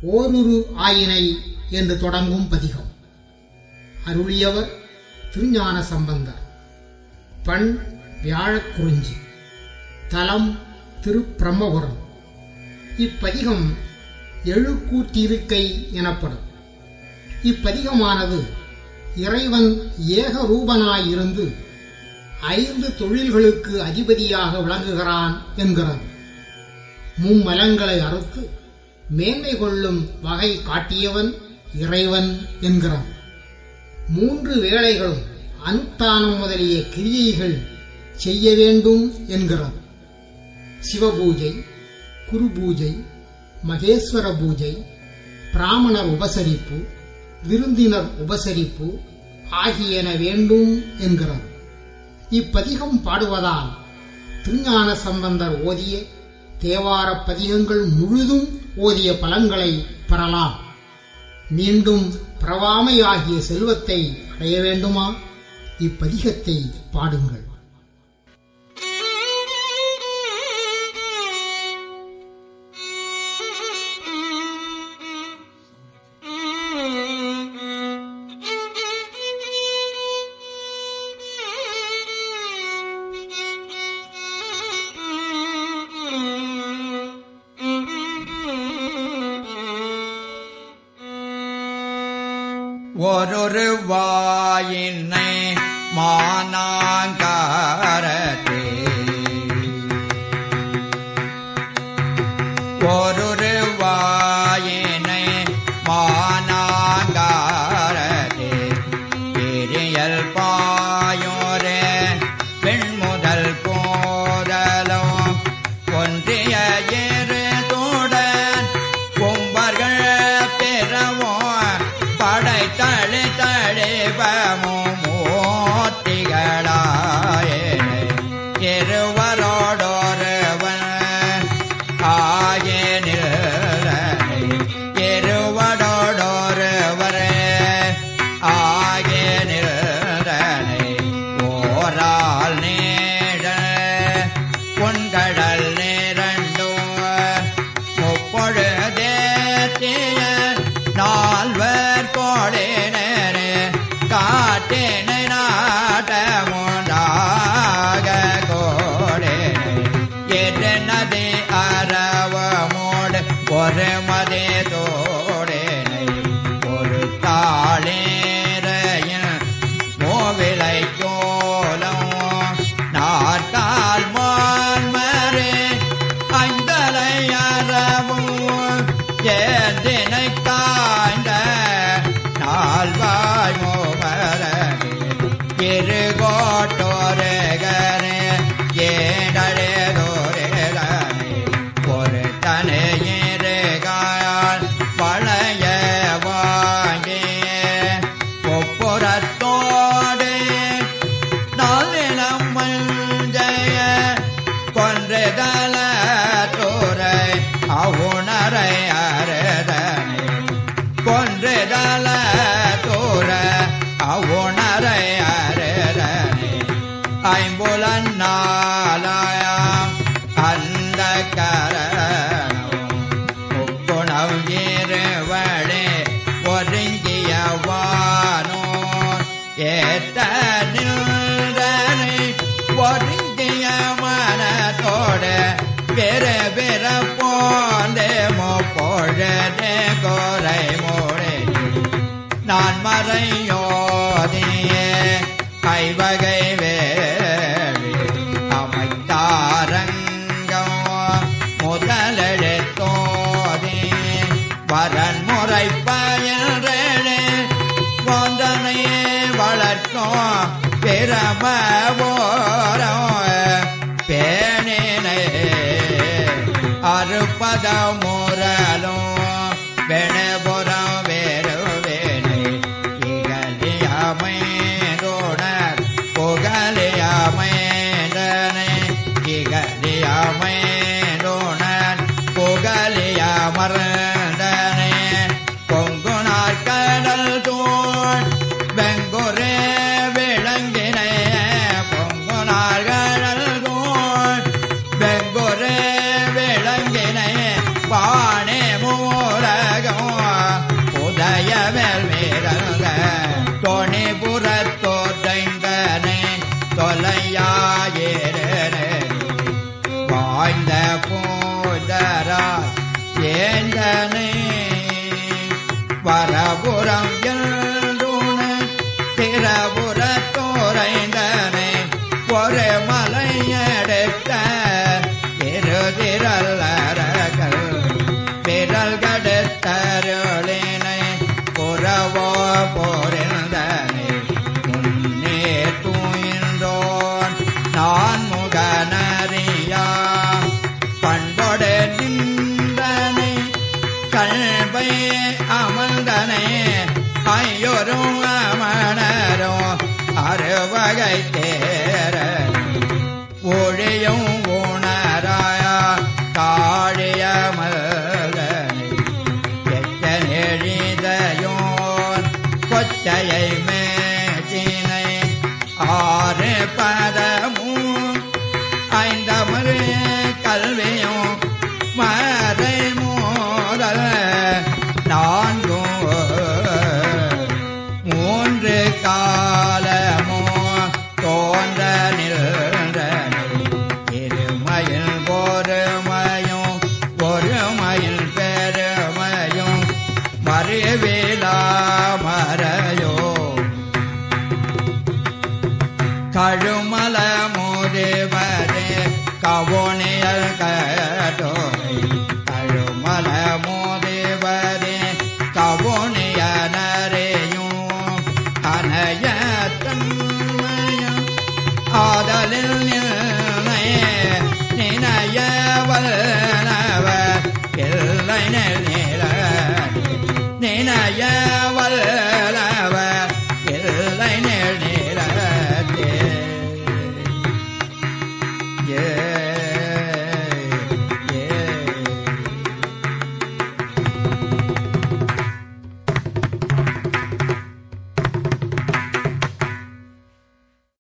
ஓருரு ஆயினை என்று தொடங்கும் பதிகம் அருளியவர் திருஞான சம்பந்தர் பண் வியாழக் குறிஞ்சி தலம் திருப்பிரம்மபுரம் இப்பதிகம் எழுக்கூற்றிருக்கை எனப்படும் இப்பதிகமானது இறைவன் ஏக ரூபனாயிருந்து ஐந்து தொழில்களுக்கு அதிபதியாக விளங்குகிறான் என்கிறது மும்மலங்களை அறுத்து மேன்மை கொள்ளும் வகை காட்டியவன் இறைவன் என்கிறான் மூன்று வேளைகளும் அனுஷ்டானம் முதலிய கிரியைகள் செய்ய வேண்டும் என்கிறது சிவபூஜை குரு பூஜை மகேஸ்வர பூஜை பிராமணர் உபசரிப்பு விருந்தினர் உபசரிப்பு ஆகியன வேண்டும் என்கிறது இப்பதிகம் பாடுவதால் திருஞான சம்பந்தர் ஓதிய தேவாரப் பதிகங்கள் முழுதும் ஓதிய பலன்களை பெறலாம் மீண்டும் பிரவாமை ஆகிய செல்வத்தை அடைய வேண்டுமா இப்பதிகத்தை பாடுங்கள் ஒரொரு வாயினை மானாங்காரத்தே ஒரொரு வாயினை மானாங்காரத்தே எரியல் பாயோரே பெண் முதல் போதலும் ஒன்றிய ஏறுதுடன் கும்பர்கள் பெறவோ படைத்தழு தழிவமும் மூர்த்திகளாய இருவரோடொருவன் ஆயனில் இருவரோடொருவர் ஆயனில் ஓரால் நீட பொன்கடல் நேரண்டும் முப்பொழுதேத்திய நால்வர் கோடினரே காட்டினை நாட்டமுண்டாக கோடினை எதனது அறவமோடு ஒரு மதே தோடினை ஒரு தாளேரையின் மோவிலை கோலம் நாட்டால் மான்மரே ஐந்தலை அறவும் ஏந்தினை காய்ந்த நால்வாய் மோகரே இருகோட்டோரகரே ஏடழேதோரே ஒரு தனையிருகால் பழைய வாங்கிய ஒப்புறத்தோடு நாளினம் மஞ்சய கொன்றதல தோரை அவுணரை அறுதனை கொன்றதல தோர அவுணரை அறுதனை ஐம்புலன் நாளாயாம் அந்த கரணம் முக்குணம் இருவழே ஒருங்கியவானோர் ஏத்த நின்றனை ஒருங்கிய மனத்தோடு பெற பெற போந்தே மொப்பொழுதே கோரை மோடே நான் மறையோதியே கைவகை வேவி அமைத்தாரங்கம் முதலெழுத்தோதி வரன்முறை பயின்றே கொந்தனையே வளர்க்கும் பிரம பேணினை அறுப்பத முரலும் வெணபுறம் வேறுவேனை இகலியமைந்தோடர் புகலியமைந்தனை இகலியமைந்தோடர் புகலியமர்ந்தனை பொங்குனார் கடல் தோள் வெங்குரே விளங்கினை பொங்குனார் கடல் தோள் வெங்குரே விளங்கினை வானே மூலகம் ஏந்தனை வரபுறம் என்றுன திரபுரத்தோரைந்தனை ஒரு மலையெடுத்த இருதிரல்லர்கள் விரல் கடுத்தருளினை புறவோ போரிந்தனை முன்னே தூயின்றோன் நான் முகனறியா பண்பொடு நின்றனை கல்வை அமர்ந்தனை ஐயொரும் அமணரோ அறுவகை தேர ஒழியும் உணராயா காழிய மல்தனை எட்ட நெழிதையோன் கொச்சையை மேற்றினை ஆறு பதமும் ஐந்தமரு கல்வியும் மறை மோதல் நான்கும் மூன்று காலமோ தோன்ற நின்றனை இருமையில் பொறுமையும் ஒருமையில் பெருமையும் மறுவிலா மறையோ கழுமல மோதேவரே கவோனியல் கட்டோரை கழுமல மோதேவரே கவோனிய நரேயும் அனைய தன்மயம் ஆதலில் நினைய நினைய வல்லவ இல்லை நில